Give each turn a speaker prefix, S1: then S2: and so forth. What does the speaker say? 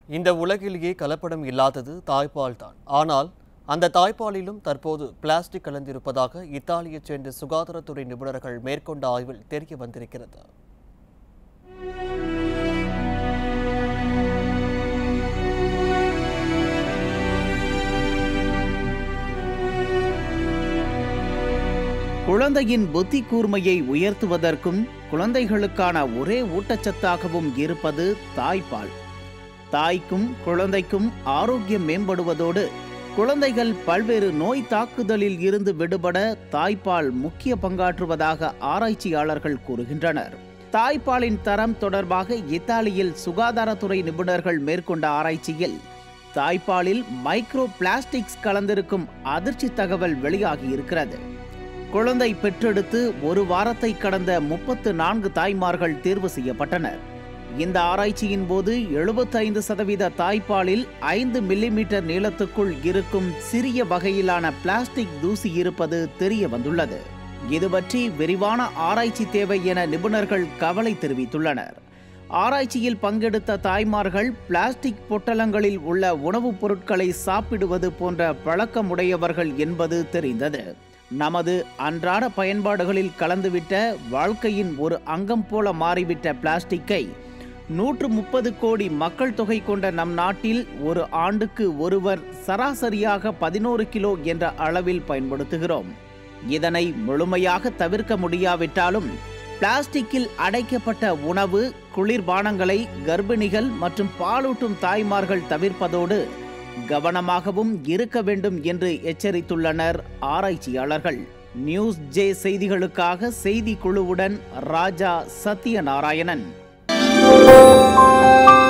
S1: இந்த உலகிலேயே கலப்படம் இல்லாதது தாய்ப்பால் தான் ஆனால் அந்த தாய்ப்பாலிலும் தற்போது பிளாஸ்டிக் கலந்திருப்பதாக இத்தாலியைச் சேர்ந்த சுகாதாரத்துறை நிபுணர்கள் மேற்கொண்ட ஆய்வில் தெரிய வந்திருக்கிறது
S2: குழந்தையின் புத்தி கூர்மையை உயர்த்துவதற்கும் குழந்தைகளுக்கான ஒரே ஊட்டச்சத்தாகவும் இருப்பது தாய்ப்பால் தாய்க்கும் குழந்தைக்கும் ஆரோக்கியம் மேம்படுவதோடு குழந்தைகள் பல்வேறு நோய் தாக்குதலில் இருந்து விடுபட தாய்ப்பால் முக்கிய பங்காற்றுவதாக ஆராய்ச்சியாளர்கள் கூறுகின்றனர் தாய்ப்பாலின் தரம் தொடர்பாக இத்தாலியில் சுகாதாரத்துறை நிபுணர்கள் மேற்கொண்ட ஆராய்ச்சியில் தாய்ப்பாலில் மைக்ரோ பிளாஸ்டிக்ஸ் கலந்திருக்கும் அதிர்ச்சி தகவல் வெளியாகியிருக்கிறது குழந்தை பெற்றெடுத்து ஒரு வாரத்தை கடந்த முப்பத்து நான்கு தாய்மார்கள் தேர்வு செய்யப்பட்டனர் இந்த ஆராய்ச்சியின் போது எழுபத்தைந்து சதவீத தாய்ப்பாலில் ஐந்து மில்லிமீட்டர் நீளத்துக்குள் இருக்கும் சிறிய வகையிலான பிளாஸ்டிக் தூசி இருப்பது தெரிய வந்துள்ளது இது பற்றி விரிவான ஆராய்ச்சி தேவை என நிபுணர்கள் கவலை தெரிவித்துள்ளனர் ஆராய்ச்சியில் பங்கெடுத்த தாய்மார்கள் பிளாஸ்டிக் பொட்டலங்களில் உள்ள உணவுப் பொருட்களை சாப்பிடுவது போன்ற பழக்கமுடையவர்கள் என்பது தெரிந்தது நமது அன்றாட பயன்பாடுகளில் கலந்துவிட்ட வாழ்க்கையின் ஒரு அங்கம் போல மாறிவிட்ட பிளாஸ்டிக்கை நூற்று முப்பது கோடி மக்கள் தொகை கொண்ட நம் நாட்டில் ஒரு ஆண்டுக்கு ஒருவர் சராசரியாக பதினோரு கிலோ என்ற அளவில் பயன்படுத்துகிறோம் இதனை முழுமையாக தவிர்க்க முடியாவிட்டாலும் பிளாஸ்டிக்கில் அடைக்கப்பட்ட உணவு குளிர்பானங்களை கர்ப்பிணிகள் மற்றும் பாலூட்டும் தாய்மார்கள் தவிர்ப்பதோடு கவனமாகவும் இருக்க வேண்டும் என்று எச்சரித்துள்ளனர் ஆராய்ச்சியாளர்கள் நியூஸ் ஜே செய்திகளுக்காக செய்தி குழுவுடன் ராஜா சத்யநாராயணன்